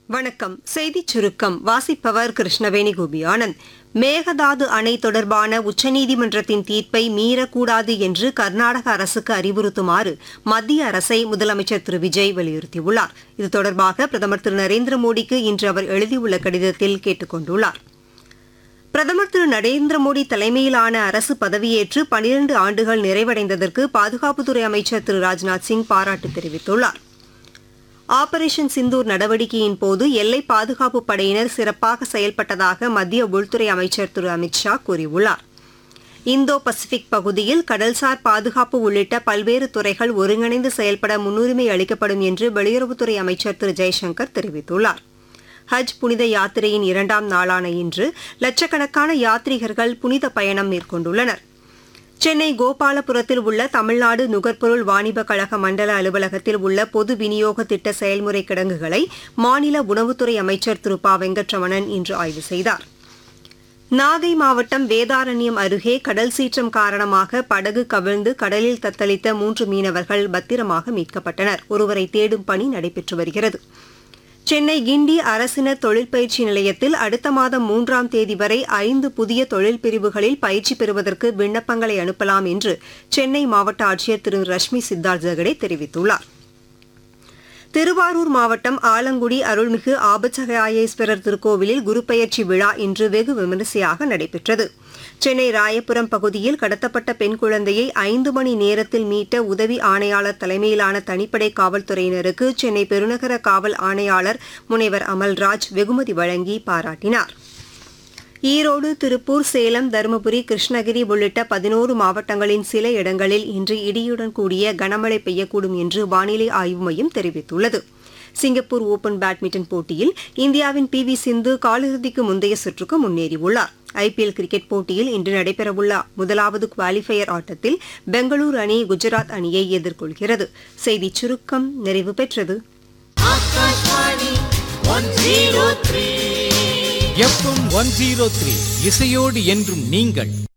வணக்கம் செய்திச் சுருக்கம் வாசிப்பவர் கிருஷ்ணவேணி கோபியானந்த் மேகதாது அணை தொடர்பான உச்சநீதிமன்றத்தின் தீர்ப்பை மீறக்கூடாது என்று கர்நாடக அரசுக்கு அறிவுறுத்துமாறு மத்திய அரசை முதலமைச்சர் திரு விஜய் வலியுறுத்தியுள்ளார் இது தொடர்பாக பிரதமர் திரு நரேந்திர மோடிக்கு இன்று அவர் எழுதியுள்ள கடிதத்தில் கேட்டுக் கொண்டுள்ளார் பிரதமர் திரு நரேந்திர மோடி தலைமையிலான அரசு பதவியேற்று பனிரண்டு ஆண்டுகள் நிறைவடைந்ததற்கு பாதுகாப்புத்துறை அமைச்சர் திரு ராஜ்நாத் சிங் பாராட்டு தெரிவித்துள்ளார் ஆபரேஷன் சிந்தூர் நடவடிக்கையின் போது எல்லை பாதுகாப்பு படையினர் சிறப்பாக செயல்பட்டதாக மத்திய உள்துறை அமைச்சர் திரு அமித் ஷா கூறியுள்ளார் இந்தோ பசிபிக் பகுதியில் கடல்சார் பாதுகாப்பு உள்ளிட்ட பல்வேறு துறைகள் ஒருங்கிணைந்து செயல்பட முன்னுரிமை அளிக்கப்படும் என்று வெளியுறவுத்துறை அமைச்சர் திரு ஜெய்சங்கர் தெரிவித்துள்ளார் ஹஜ் புனித யாத்திரையின் இரண்டாம் நாளான இன்று லட்சக்கணக்கான யாத்ரீகர்கள் புனித பயணம் மேற்கொண்டுள்ளனர் சென்னை கோபாலபுரத்தில் உள்ள தமிழ்நாடு நுகர்பொருள் வாணிப கழக மண்டல அலுவலகத்தில் உள்ள பொது விநியோக திட்ட செயல்முறை கிடங்குகளை மாநில உணவுத்துறை அமைச்சர் திரு ப வெங்கட்ரமணன் இன்று ஆய்வு செய்தார் நாகை மாவட்டம் வேதாரண்யம் அருகே கடல் சீற்றம் காரணமாக படகு கவிழ்ந்து கடலில் தத்தளித்த மூன்று மீனவர்கள் பத்திரமாக மீட்கப்பட்டனர் ஒருவரை தேடும் பணி நடைபெற்று வருகிறது சென்னை கிண்டி அரசினர் தொழிற்பயிற்சி நிலையத்தில் அடுத்த மாதம் மூன்றாம் தேதி வரை ஐந்து புதிய தொழில் பிரிவுகளில் பயிற்சி பெறுவதற்கு விண்ணப்பங்களை அனுப்பலாம் என்று சென்னை மாவட்ட ஆட்சியர் திரு ரஷ்மி சித்தார்த் ஜெகடே தெரிவித்துள்ளார் திருவாரூர் மாவட்டம் ஆலங்குடி அருள்மிகு ஆபச்சகாயேஸ்வரர் திருக்கோவிலில் குருபெயர்ச்சி விழா இன்று வெகு விமரிசையாக நடைபெற்றது சென்னை ராயபுரம் பகுதியில் கடத்தப்பட்ட பெண் குழந்தையை ஐந்து மணி நேரத்தில் மீட்ட உதவி ஆணையாளர் தலைமையிலான தனிப்படை காவல்துறையினருக்கு சென்னை பெருநகர காவல் ஆணையாளர் முனைவர் அமல்ராஜ் வெகுமதி வழங்கி பாராட்டினார் ஈரோடு திருப்பூர் சேலம் தருமபுரி கிருஷ்ணகிரி உள்ளிட்ட பதினோரு மாவட்டங்களின் சில இடங்களில் இன்று இடியுடன் கூடிய கனமழை பெய்யக்கூடும் என்று வானிலை ஆய்வு மையம் தெரிவித்துள்ளது சிங்கப்பூர் ஓபன் பேட்மிண்டன் போட்டியில் இந்தியாவின் பி வி சிந்து காலிறுதிக்கு முந்தைய சுற்றுக்கு முன்னேறியுள்ளார் ஐபிஎல் கிரிக்கெட் போட்டியில் இன்று நடைபெறவுள்ள முதலாவது குவாலிஃபயர் ஆட்டத்தில் பெங்களூரு அணி குஜராத் அணியை எதிர்கொள்கிறது செய்திச் சுருக்கம் நிறைவு பெற்றது Akashvani one zero three FM one zero three இசையோடு என்றும் நீங்கள்